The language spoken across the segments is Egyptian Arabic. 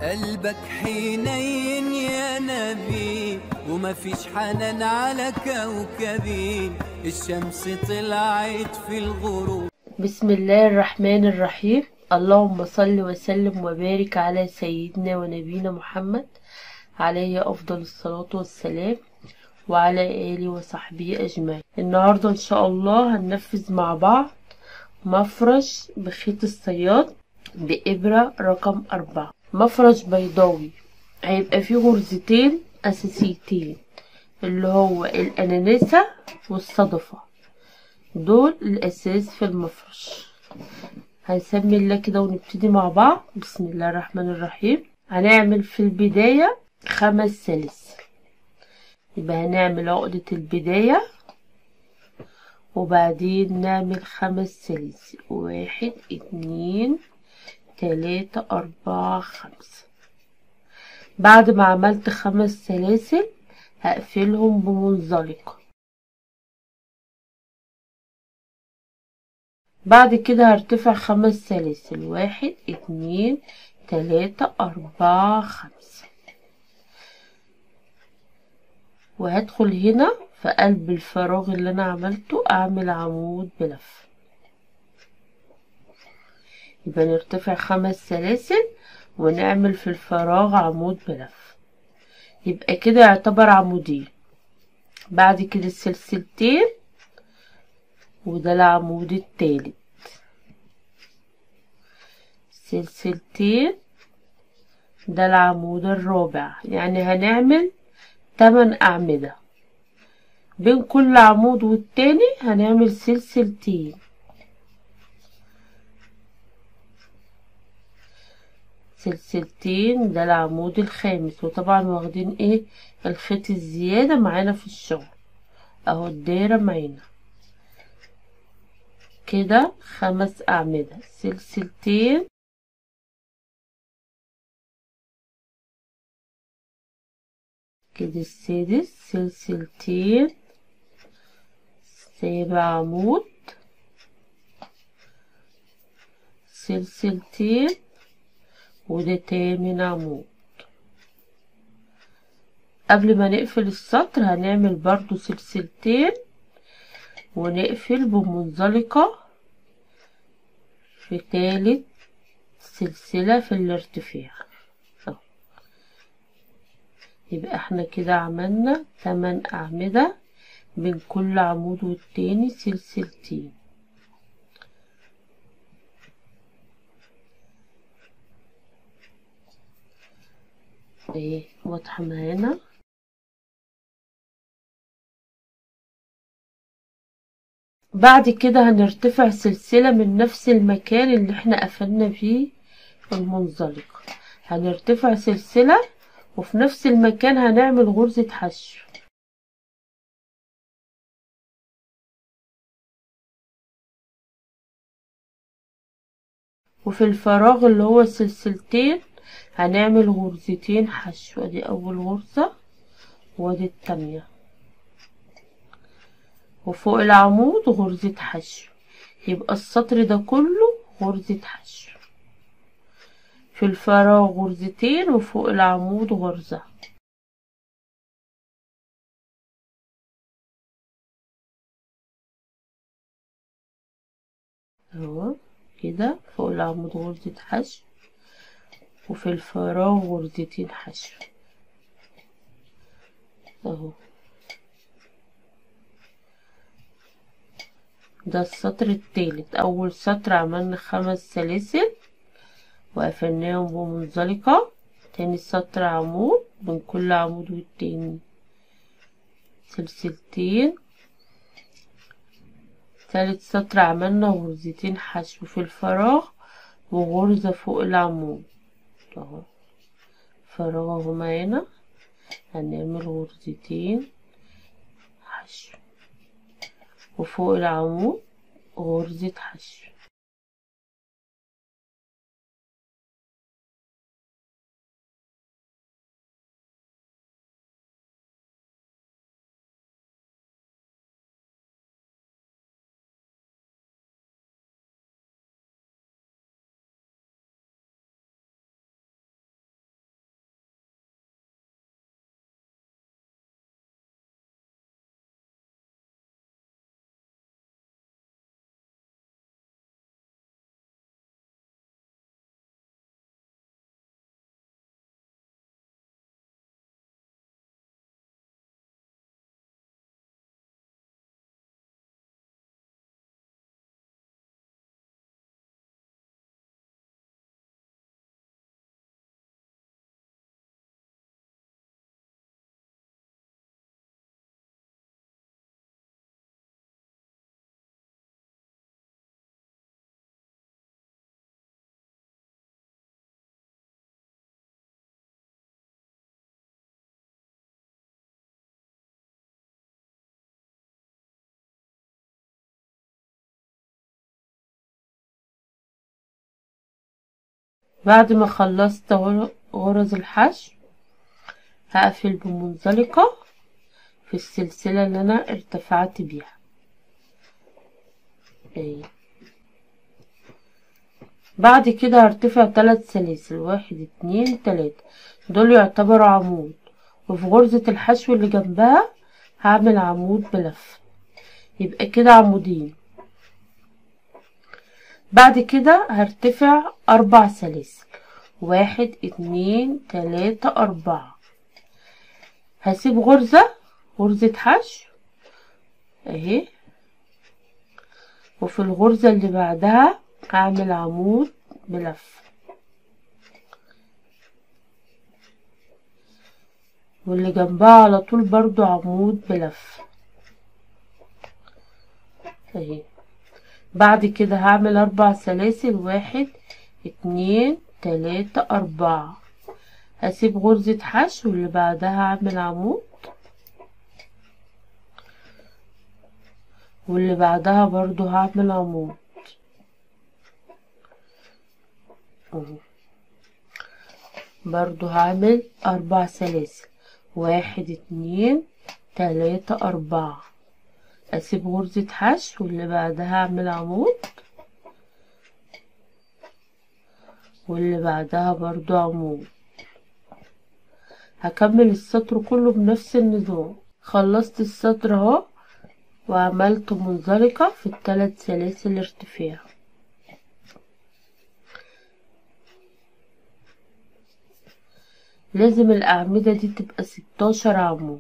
قلبك حنين يا نبي وما فيش حنان على كوكبي الشمس طلعت في الغروب بسم الله الرحمن الرحيم اللهم صل وسلم وبارك على سيدنا ونبينا محمد عليه أفضل الصلاة والسلام وعلى آله وصحبه أجمعين النهاردة إن شاء الله هننفذ مع بعض مفرش بخيط الصياد بإبرة رقم أربعة مفرش بيضاوي هيبقى فيه غرزتين أساسيتين اللي هو الأناناسة والصدفة دول الأساس في المفرش هنسمي الله كده ونبتدي مع بعض بسم الله الرحمن الرحيم هنعمل في البداية خمس سلاسل يبقى هنعمل عقدة البداية وبعدين نعمل خمس سلاسل واحد اتنين تلاتة أربعة خمسة بعد ما عملت خمس سلاسل هقفلهم بمنزلقة بعد كده هرتفع خمس سلاسل واحد اتنين تلاتة أربعة خمسة وهدخل هنا في قلب الفراغ اللي أنا عملته أعمل عمود بلف يبقى نرتفع خمس سلاسل ونعمل في الفراغ عمود بلف يبقى كده يعتبر عمودين بعد كده السلسلتين وده العمود التالت سلسلتين ده العمود الرابع يعني هنعمل تمن أعمدة بين كل عمود والتاني هنعمل سلسلتين سلسلتين ده العمود الخامس وطبعا واخدين ايه الخيط الزيادة معانا في الشغل اهو الدايرة معانا كده خمس أعمدة سلسلتين كده السادس سلسلتين سابع عمود سلسلتين وده تامن عمود قبل ما نقفل السطر هنعمل برضو سلسلتين ونقفل بمنزلقة في تالت سلسلة في الارتفاع أهو. يبقى احنا كده عملنا تمن أعمدة بين كل عمود والتاني سلسلتين ايه واضحة معانا بعد كده هنرتفع سلسلة من نفس المكان اللي احنا قفلنا فيه المنزلقة هنرتفع سلسلة وفي نفس المكان هنعمل غرزة حشو وفي الفراغ اللي هو سلسلتين هنعمل غرزتين حشو ادي اول غرزة وادي التانية وفوق العمود غرزة حشو يبقى السطر ده كله غرزة حشو في الفراغ غرزتين وفوق العمود غرزة اهو كده فوق العمود غرزة حشو وفي الفراغ غرزتين حشو اهو ده السطر التالت اول سطر عملنا خمس سلاسل وقفلناهم بمنزلقة تاني سطر عمود بين كل عمود والتاني سلسلتين تالت سطر عملنا غرزتين حشو في الفراغ وغرزة فوق العمود اهو فراغ اهو معانا هنعمل غرزتين حشو وفوق العمود غرزة حشو بعد ما خلصت غر- غرز الحشو هقفل بمنزلقة في السلسلة اللي انا ارتفعت بيها اهي بعد كده هرتفع تلات سلاسل واحد اتنين تلاتة دول يعتبروا عمود وفي غرزة الحشو اللي جنبها هعمل عمود بلف يبقى كده عمودين بعد كده هرتفع أربع سلاسل واحد اتنين تلاتة أربعة هسيب غرزة غرزة حشو اهي وفي الغرزة اللي بعدها هعمل عمود بلف واللي جنبها على طول برضو عمود بلف اهي بعد كده هعمل اربع سلاسل واحد اتنين تلاتة اربعة هسيب غرزة حشو واللي بعدها هعمل عمود واللي بعدها برضو هعمل عمود اهو. برضو هعمل اربع سلاسل واحد اتنين تلاتة اربعة اسيب غرزة حشو واللي بعدها اعمل عمود واللي بعدها برضو عمود هكمل السطر كله بنفس النظام خلصت السطر اهو وعملت منزلقة في التلات سلاسل ارتفاع لازم الأعمدة دي تبقى ستاشر عمود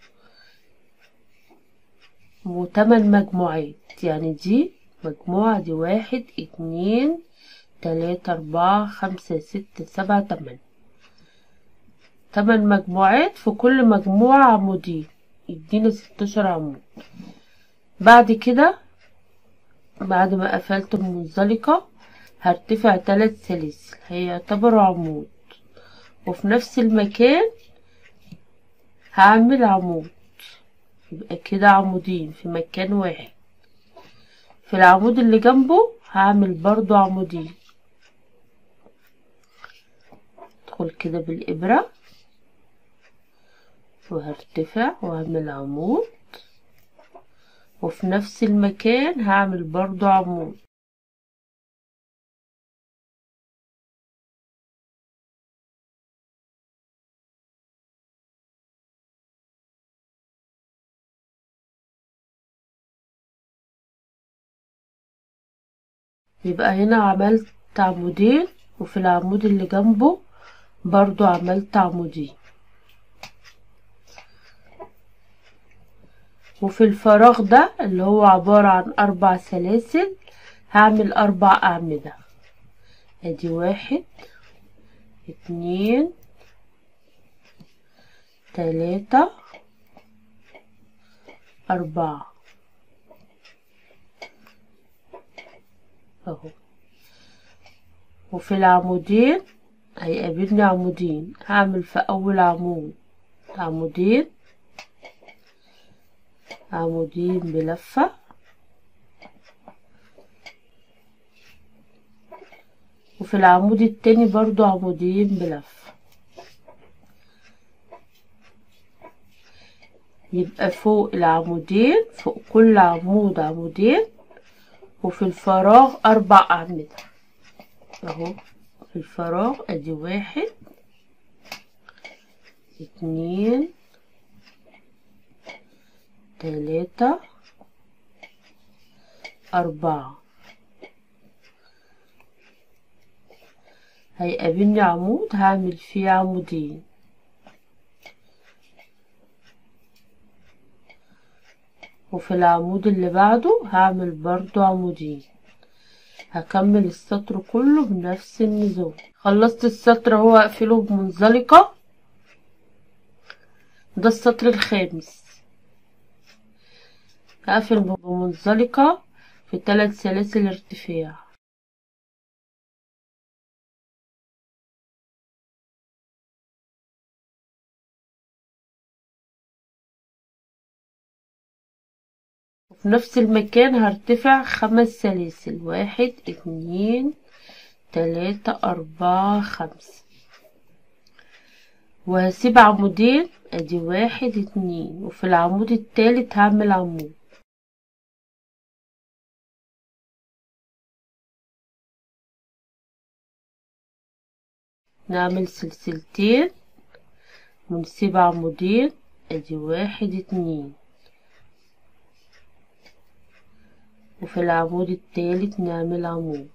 وتمن مجموعات يعني دي مجموعة دي واحد اتنين تلاتة أربعة خمسة ستة سبعة تمن تمن مجموعات في كل مجموعة عمودين يدينا ستاشر عمود بعد كده بعد ما قفلت المنزلقة هرتفع تلات سلاسل هيعتبروا عمود وفي نفس المكان هعمل عمود يبقى كده عمودين في مكان واحد في العمود اللي جنبه هعمل برضو عمودين ادخل كده بالإبرة وهرتفع واعمل عمود وفي نفس المكان هعمل برضو عمود يبقى هنا عملت عمودين وفي العمود اللي جنبه برضو عملت عمودين وفي الفراغ ده اللي هو عبارة عن أربع سلاسل هعمل أربع أعمدة ادي واحد اتنين تلاتة أربعة اهو وفي العمودين هيقابلني عمودين هعمل في اول عمود عمودين عمودين بلفة وفي العمود التاني برضو عمودين بلفة يبقى فوق العمودين فوق كل عمود عمودين وفي الفراغ أربع أعمدة أهو في الفراغ أدي واحد اتنين تلاتة أربعة هيقابلني عمود هعمل فيه عمودين وفي العمود اللي بعده هعمل برضو عمودين هكمل السطر كله بنفس النظام خلصت السطر اهو اقفله بمنزلقة ده السطر الخامس هقفل بمنزلقة في ثلاث سلاسل ارتفاع وفي نفس المكان هرتفع خمس سلاسل واحد اتنين تلاتة أربعة خمسة وهسيب عمودين ادي واحد اتنين وفي العمود التالت هعمل عمود نعمل سلسلتين ونسيب عمودين ادي واحد اتنين وفي العمود التالت نعمل عمود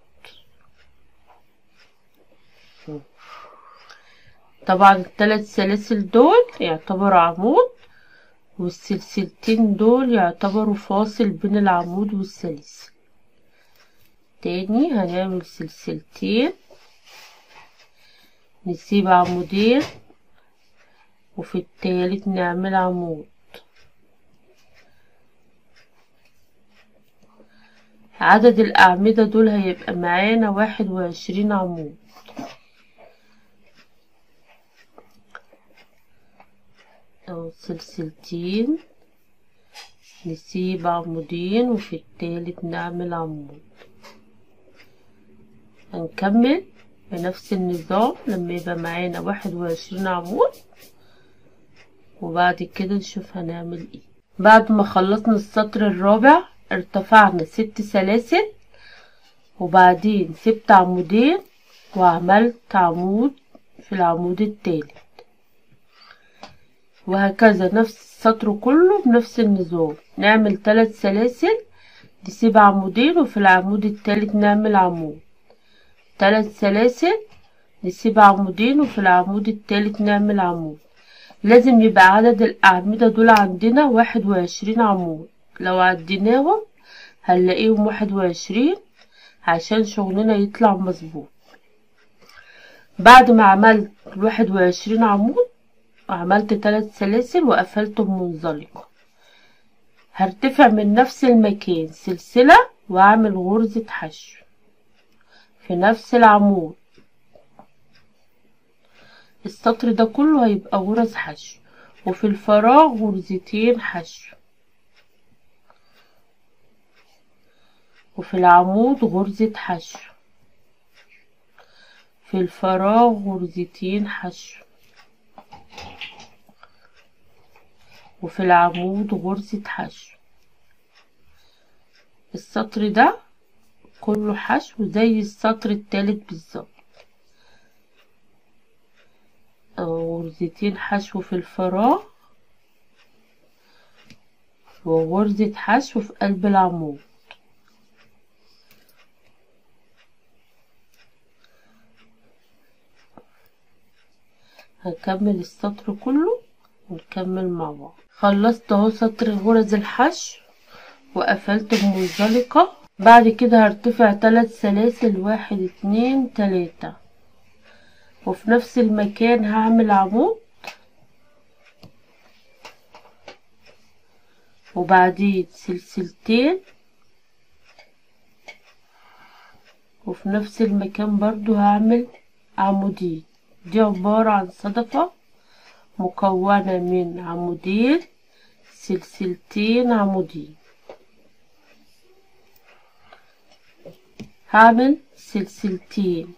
طبعا الثلاث سلاسل دول يعتبروا عمود والسلسلتين دول يعتبروا فاصل بين العمود والسلسل تاني هنعمل سلسلتين نسيب عمودين وفي التالت نعمل عمود عدد الأعمدة دول هيبقى معانا واحد وعشرين عمود أو سلسلتين نسيب عمودين وفي التالت نعمل عمود هنكمل بنفس النظام لما يبقى معانا واحد وعشرين عمود وبعد كده نشوف هنعمل ايه بعد ما خلصنا السطر الرابع ارتفعنا ست سلاسل وبعدين سبت عمودين وعملت عمود في العمود التالت وهكذا نفس السطر كله بنفس النظام نعمل ثلاث سلاسل نسيب عمودين وفي العمود التالت نعمل عمود ثلاث سلاسل نسيب عمودين وفي العمود التالت نعمل عمود لازم يبقى عدد الأعمدة دول عندنا واحد وعشرين عمود لو عديناهم هنلاقيهم واحد وعشرين عشان شغلنا يطلع مظبوط بعد ما عملت واحد وعشرين عمود وعملت ثلاث سلاسل وقفلتهم منزلقة هرتفع من نفس المكان سلسلة واعمل غرزة حشو في نفس العمود السطر ده كله هيبقى غرز حشو وفي الفراغ غرزتين حشو وفي العمود غرزة حشو في الفراغ غرزتين حشو وفي العمود غرزة حشو السطر ده كله حشو زي السطر التالت بالظبط غرزتين حشو في الفراغ وغرزة حشو في قلب العمود هنكمل السطر كله ونكمل مع بعض خلصت اهو سطر غرز الحشو وقفلت بمنزلقة بعد كده هرتفع ثلاث سلاسل واحد اتنين تلاتة وفي نفس المكان هعمل عمود وبعدين سلسلتين وفي نفس المكان برضو هعمل عمودين دي عبارة عن صدفة مكونة من عمودين سلسلتين عمودين هعمل سلسلتين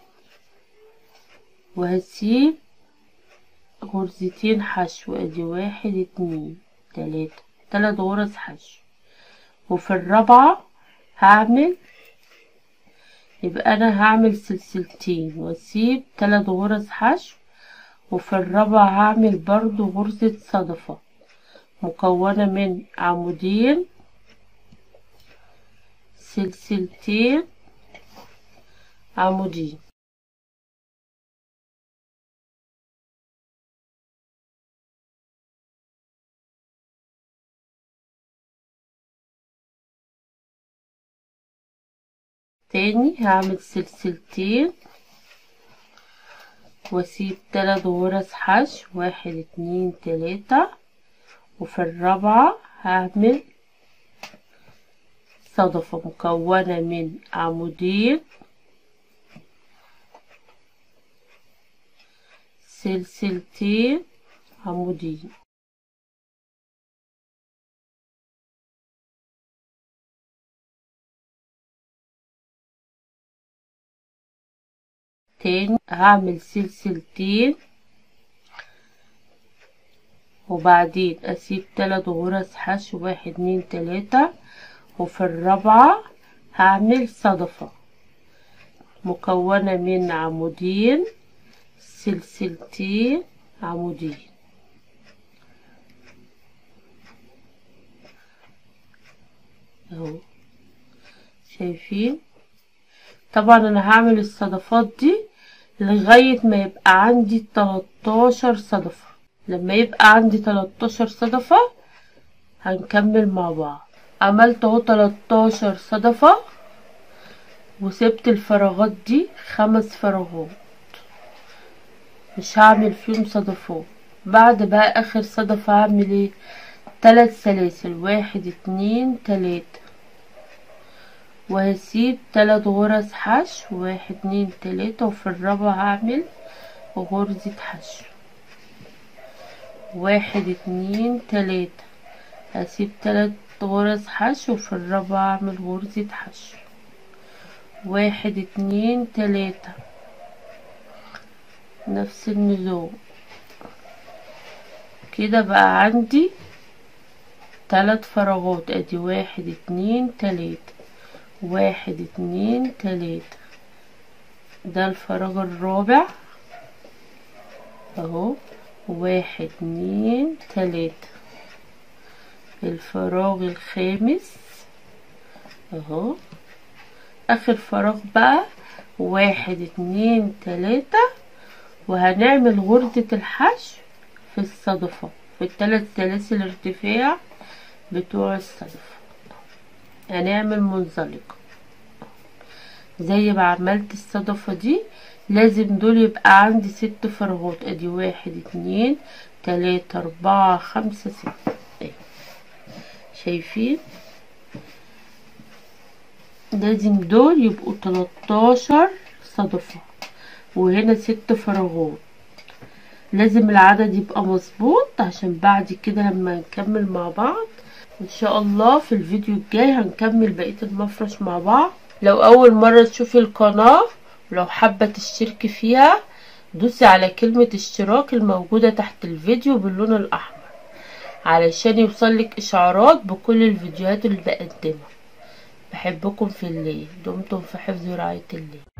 وهسيب غرزتين حشو ادي واحد اتنين تلاتة تلات غرز حشو وفي الرابعة هعمل يبقى انا هعمل سلسلتين واسيب تلات غرز حشو وفي الرابعة هعمل برضو غرزة صدفة مكونة من عمودين سلسلتين عمودين تاني هعمل سلسلتين واسيب تلات غرز حشو واحد اتنين تلاتة وفي الرابعة هعمل صدفة مكونة من عمودين سلسلتين عمودين تاني هعمل سلسلتين وبعدين اسيب تلات غرز حشو واحد اتنين تلاتة وفي الرابعة هعمل صدفة مكونة من عمودين سلسلتين عمودين اهو شايفين طبعا انا هعمل الصدفات دي لغاية ما يبقى عندي 13 صدفة لما يبقى عندي 13 صدفة هنكمل مع بعض عملت اهو 13 صدفة وسبت الفراغات دي خمس فراغات مش هعمل فيهم صدفات بعد بقى اخر صدفة هعمل ايه تلات سلاسل واحد اتنين تلاتة وهسيب تلات غرز حشو واحد اتنين تلاتة وفي الرابعة هعمل غرزة حشو واحد اتنين تلاتة هسيب تلات غرز حشو وفي الرابعة اعمل غرزة حشو واحد اتنين تلاتة نفس النظام كده بقى عندي تلات فراغات ادي واحد اتنين تلاتة واحد اتنين تلاتة ده الفراغ الرابع اهو واحد اتنين تلاتة الفراغ الخامس اهو اخر فراغ بقى واحد اتنين تلاتة وهنعمل غرزة الحشو في الصدفة في التلات سلاسل ارتفاع بتوع الصدفة هنعمل منزلقة زي ما عملت الصدفة دي لازم دول يبقى عندي ست فراغات ادي واحد اتنين تلاتة اربعة خمسة ستة اهي شايفين لازم دول يبقوا تلاتاشر صدفة وهنا ست فراغات لازم العدد يبقى مظبوط عشان بعد كده لما نكمل مع بعض ان شاء الله في الفيديو الجاي هنكمل بقية المفرش مع بعض لو اول مرة تشوفي القناة ولو حابة تشتركي فيها دوسي على كلمة اشتراك الموجودة تحت الفيديو باللون الاحمر علشان يوصلك اشعارات بكل الفيديوهات اللي بقدمها بحبكم في الله دمتم في حفظ ورعاية الله